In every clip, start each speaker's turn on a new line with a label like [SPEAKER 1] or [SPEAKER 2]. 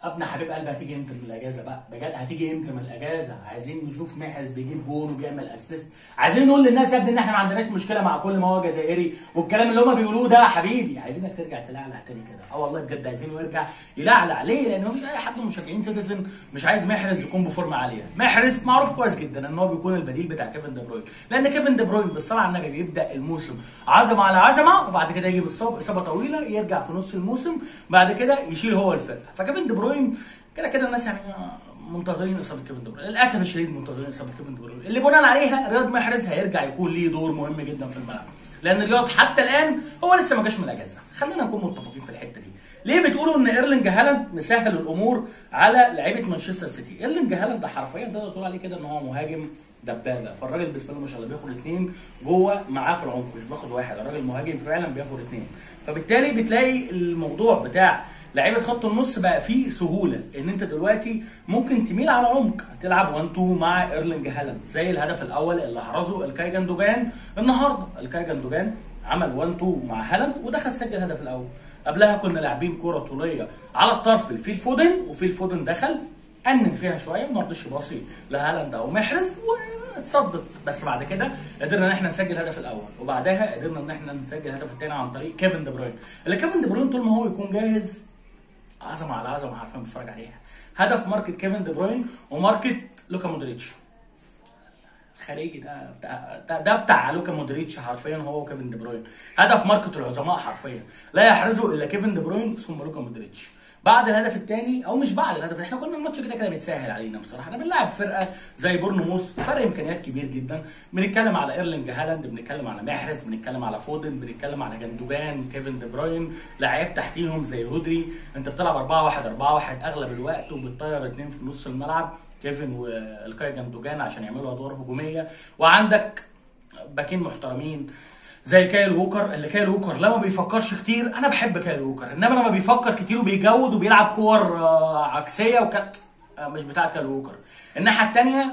[SPEAKER 1] ابني حبيب قلبي هتيجي امتى من الاجازه بقى بجد هتيجي امتى من الاجازه عايزين نشوف محرز بيجيب جون وبيعمل اسيست عايزين نقول للناس يا ابني ان احنا ما عندناش مشكله مع كل ما هو جزائري والكلام اللي هم بيقولوه ده يا حبيبي عايزينك ترجع تلعلع تاني كده اه والله بجد عايزينه يرجع يلعلع ليه لان مفيش اي حد من مشجعين سيتيزن مش عايز محرز يكون بفورمه عاليه محرز معروف كويس جدا ان هو بيكون البديل بتاع كيفن دي بروين لان كيفن دي بروين بالصلاه على النبي بيبدا الموسم عظمه على عظمه وبعد كده يجي بالصاب اصابه طويله يرجع في نص الموسم بعد كده يشيل هو الفرقه فكيفن دي بروين كده كده الناس يعني منتظرين اصابه كيفن دي بروين للاسف الشديد منتظرين اصابه كيفن دي بروين اللي بناء عليها رياض محرز هيرجع يكون ليه دور مهم جدا في الملعب لان رياض حتى الان هو لسه ما جاش من الاجازه خلينا نكون متفقين في الحته دي ليه بتقولوا ان ايرلينج هالاند مسهل الامور على لعيبه مانشستر سيتي ايرلينج هالاند ده حرفيا تقدر تقول عليه كده ان هو مهاجم دبابه فالراجل بالنسبه له ما شاء الله بياخد اثنين جوه معاه في العمق مش بياخد واحد الراجل مهاجم فعلا بياخد اثنين فبالتالي بتلاقي الموضوع بتاع لعيبه خط النص بقى فيه سهوله ان انت دلوقتي ممكن تميل على عمق تلعب 1 2 مع ايرلينج هالاند زي الهدف الاول اللي احرزه الكاي جندوجان النهارده الكاي جندوجان عمل 1 2 مع هالاند ودخل سجل الهدف الاول قبلها كنا لاعبين كره طوليه على الطرف في الفودن وفي الفودن دخل انن فيها شويه ما رضيش يباصي لهالاند او محرز واتصدت بس بعد كده قدرنا ان احنا نسجل الهدف الاول وبعدها قدرنا ان احنا نسجل الهدف الثاني عن طريق كيفن دي بروين اللي كيفن دي بروين طول ما هو يكون جاهز عظمه على عظمه حرفيا بتتفرج عليها هدف ماركت كيفن دي بروين وماركت لوكا مودريتش خارجي ده بتاع ده, ده بتاع لوكا مودريتش حرفيا هو وكيفن دي بروين هدف ماركت العظماء حرفيا لا يحرزه الا كيفن دي بروين ثم لوكا مودريتش بعد الهدف الثاني او مش بعد الهدف احنا كنا الماتش كده كده متسهل علينا بصراحه احنا بنلعب فرقه زي بورنموث فرق امكانيات كبير جدا بنتكلم على ايرلينج هالاند بنتكلم على محرز بنتكلم على فودن بنتكلم على جندوبان كيفن دي بروين لعيب تحتيهم زي رودري انت بتلعب 4 1 4 1 اغلب الوقت وبتطير اثنين في نص الملعب كيفن والكاي جندوجان عشان يعملوا ادوار هجوميه وعندك باكين محترمين زي كايل ووكر اللي كايل ووكر لما بيفكرش كتير انا بحب كايل ووكر انما لما بيفكر كتير وبيجود وبيلعب كور عكسيه وك... مش بتاع كايل ووكر الناحيه الثانيه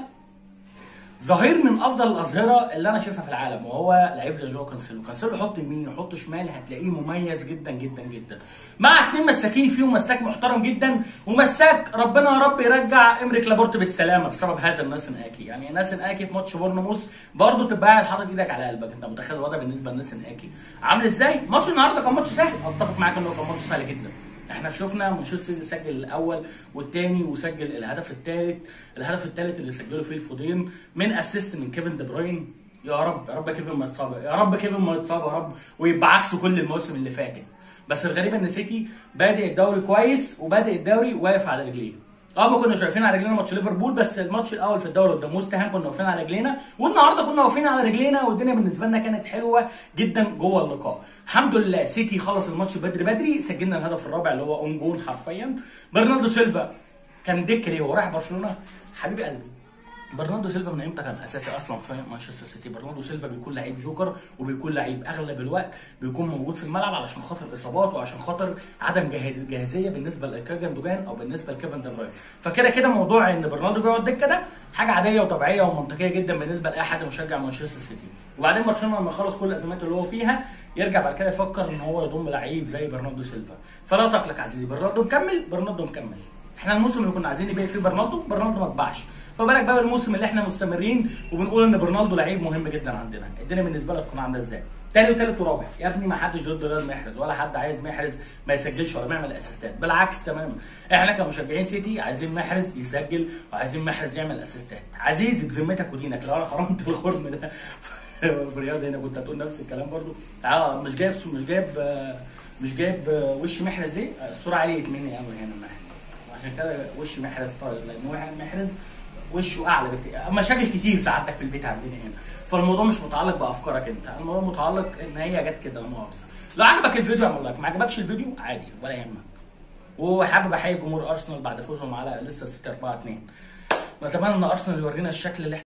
[SPEAKER 1] ظهير من افضل الاظهره اللي انا شايفها في العالم وهو لعيب زي جو كانسيلو كانسيلو يحط يمين يحط شمال هتلاقيه مميز جدا جدا جدا مع اتنين مساكين فيهم مساك محترم جدا ومساك ربنا يا رب يرجع امريك لابورت بالسلامه بسبب هذا الناس اكي يعني ناس اكي في ماتش بورنموث برضه تبقى قاعد حاطط ايدك على قلبك انت متخيل الوضع بالنسبه لناس اكي عامل ازاي ماتش النهارده كان ماتش سهل اتفق معاك انه كان ماتش سهل جدا احنا شفنا مانشستر سيتي سجل الاول والثاني وسجل الهدف الثالث الهدف الثالث اللي سجله فيه الفودين من اسيست من كيفن دي بروين يا رب يا رب كيفن ما يتصاب يا رب كيفن ما يتصاب يا رب ويبقى عكسه كل المواسم اللي فاتت بس الغريب ان سيتي بادئ الدوري كويس وبادئ الدوري واقف على رجليه اه ما كناش واقفين على رجلينا ماتش ليفربول بس الماتش الاول في الدوري قدام وست هام كنا واقفين على رجلينا والنهارده كنا واقفين على رجلينا والدنيا بالنسبه لنا كانت حلوه جدا جوه اللقاء الحمد لله سيتي خلص الماتش بدري بدري سجلنا الهدف الرابع اللي هو اون جون حرفيا برناردو سيلفا كان دك ليه هو رايح برشلونه حبيب قلبي برناردو سيلفا من امتى كان اساسي اصلا في مانشستر سيتي برناردو سيلفا بيكون لعيب جوكر وبيكون لعيب اغلب الوقت بيكون موجود في الملعب علشان خاطر الاصابات وعشان خاطر عدم جاهزيه بالنسبه لكاجن دوجان او بالنسبه لكيفن دي بروين فكده كده موضوع ان برناردو بيقعد دكه ده حاجه عاديه وطبيعيه ومنطقيه جدا بالنسبه لاي حد مشجع مانشستر سيتي وبعدين برشلونه لما يخلص كل الازمات اللي هو فيها يرجع بعد كده يفكر ان هو يضم لعيب زي برناردو سيلفا فلا تقلق عزيزي برناردو مكمل برناردو مكمل احنا الموسم اللي كنا عايزين نبيع فيه برناردو برناردو ما اتباعش فبالك بقى بالموسم اللي احنا مستمرين وبنقول ان برناردو لعيب مهم جدا عندنا الدنيا بالنسبه لك تكون عامله ازاي تاني وتالت ورابع يا ابني ما حدش ضد رياض محرز ولا حد عايز محرز ما يسجلش ولا ما يعمل اسيستات بالعكس تماما احنا كمشجعين سيتي عايزين محرز يسجل وعايزين محرز يعمل اسيستات عزيزي بذمتك ودينك لو انا حرمت الخرم ده في رياض هنا كنت هتقول نفس الكلام برضو اه مش جايب مش جايب مش جايب وش محرز ليه الصوره عليت مني قوي هنا محرز عشان كده وش محرز طاير لان محرز وشه اعلى بكتير مشاكل كتير سعادتك في البيت عندنا هنا فالموضوع مش متعلق بافكارك انت الموضوع متعلق ان هي جت كده لا مؤاخذه لو عجبك الفيديو اعمل لايك ما عجبكش الفيديو عادي ولا يهمك وحابب احيي جمهور ارسنال بعد فوزهم على لسه 6 4 2 نتمنى ان ارسنال يورينا الشكل اللي